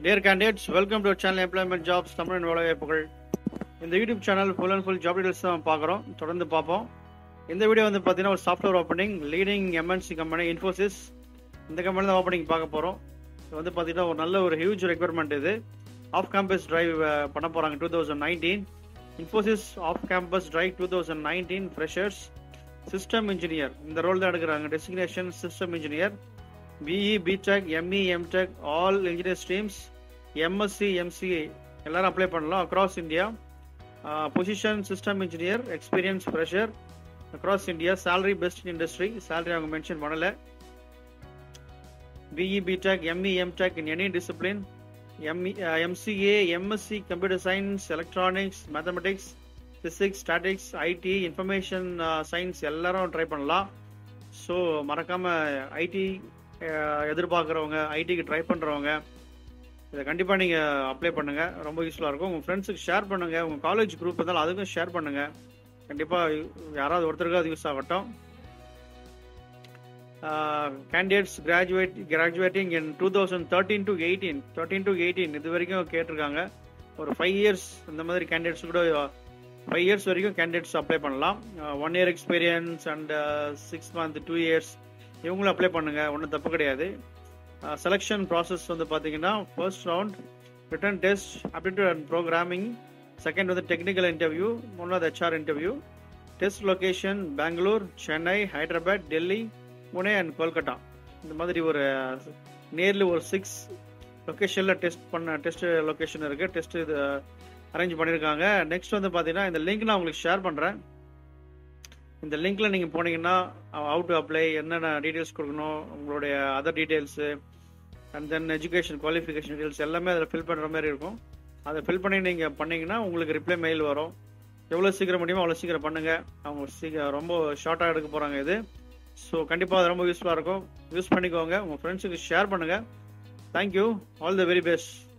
dear candidates welcome to channel employment jobs Tamil வேலைவாய்ப்புகள் இந்த YouTube channel full and full job details தான் பார்க்குறோம் தொடர்ந்து பார்ப்போம் இந்த வீடியோ வந்து பார்த்தீங்கன்னா ஒரு software opening leading MNC company Infosys இந்த கம்பெனி தான் ஓப்பனிங் பார்க்க போகிறோம் இது வந்து பார்த்தீங்கன்னா ஒரு நல்ல ஒரு ஹியூஜ் ரெக்யர்மெண்ட் இது ஆஃப் கேம்பஸ் டிரைவ் பண்ண போகிறாங்க two thousand nineteen Infosys off campus drive two thousand nineteen freshers system engineer இந்த ரோல் தான் எடுக்கிறாங்க designation system engineer BE BTech ME MTech all engineer streams MSc MCA எல்லாரும் apply பண்ணலாம் across India position system engineer experience fresher across India salary best industry salary அவங்க mention பண்ணல BE BTech ME MTech in any discipline ME MCA MSc computer science electronics mathematics physics statics IT information science எல்லாரும் try பண்ணலாம் so மறக்காம IT எதிர்பார்க்குறவங்க ஐடிக்கு try பண்ணுறவங்க இதை கண்டிப்பாக நீங்கள் அப்ளை பண்ணுங்கள் ரொம்ப யூஸ்ஃபுல்லாக இருக்கும் உங்கள் ஃப்ரெண்ட்ஸுக்கு ஷேர் பண்ணுங்கள் உங்கள் காலேஜ் குரூப் இருந்தாலும் அதுக்கும் ஷேர் பண்ணுங்கள் கண்டிப்பாக யாராவது ஒருத்தருக்கு அது யூஸ் ஆகட்டும் candidates graduate graduating in two thousand thirteen to eighteen thirteen to eighteen இது வரைக்கும் கேட்டிருக்காங்க ஒரு ஃபைவ் இயர்ஸ் இந்த மாதிரி கேண்டிடேட்ஸ் கூட ஃபைவ் இயர்ஸ் வரைக்கும் கேண்டிடேட்ஸ் அப்ளை பண்ணலாம் one year experience and six month two years இவங்களும் அப்ளை பண்ணுங்க ஒன்றும் தப்பு கிடையாது செலெக்ஷன் ப்ராசஸ் வந்து பார்த்தீங்கன்னா first round written test aptitude and programming second வந்து டெக்னிக்கல் இன்டர்வியூ மூணாவது HR interview test location Bangalore Chennai Hyderabad Delhi Pune and Kolkata இந்த மாதிரி ஒரு நேரில் ஒரு சிக்ஸ் லொக்கேஷனில் டெஸ்ட் பண்ண டெஸ்ட் லொக்கேஷன் இருக்குது டெஸ்ட் இது அரேஞ்ச் பண்ணியிருக்காங்க நெக்ஸ்ட் வந்து பார்த்தீங்கன்னா இந்த லிங்க் நான் உங்களுக்கு ஷேர் பண்ணுறேன் இந்த லிங்க்ல நீங்கள் போனீங்கன்னா ஹவு டு அப்ளை என்னென்ன டீட்டெயில்ஸ் கொடுக்கணும் உங்களுடைய other details and then education qualification details எல்லாமே அதில் ஃபில் பண்ணுற மாதிரி இருக்கும் அதை ஃபில் பண்ணி நீங்கள் பண்ணீங்கன்னா உங்களுக்கு ரிப்ளை மெயில் வரும் எவ்வளோ சீக்கிரம் முடியுமோ அவ்வளோ சீக்கிரம் பண்ணுங்கள் அவங்க சீக்கிரம் ரொம்ப ஷார்ட்டாக எடுக்க போகிறாங்க இது ஸோ கண்டிப்பாக அது ரொம்ப யூஸ்ஃபுல்லாக இருக்கும் யூஸ் பண்ணிக்கோங்க உங்கள் ஃப்ரெண்ட்ஸுக்கு ஷேர் பண்ணுங்கள் thank you all the very best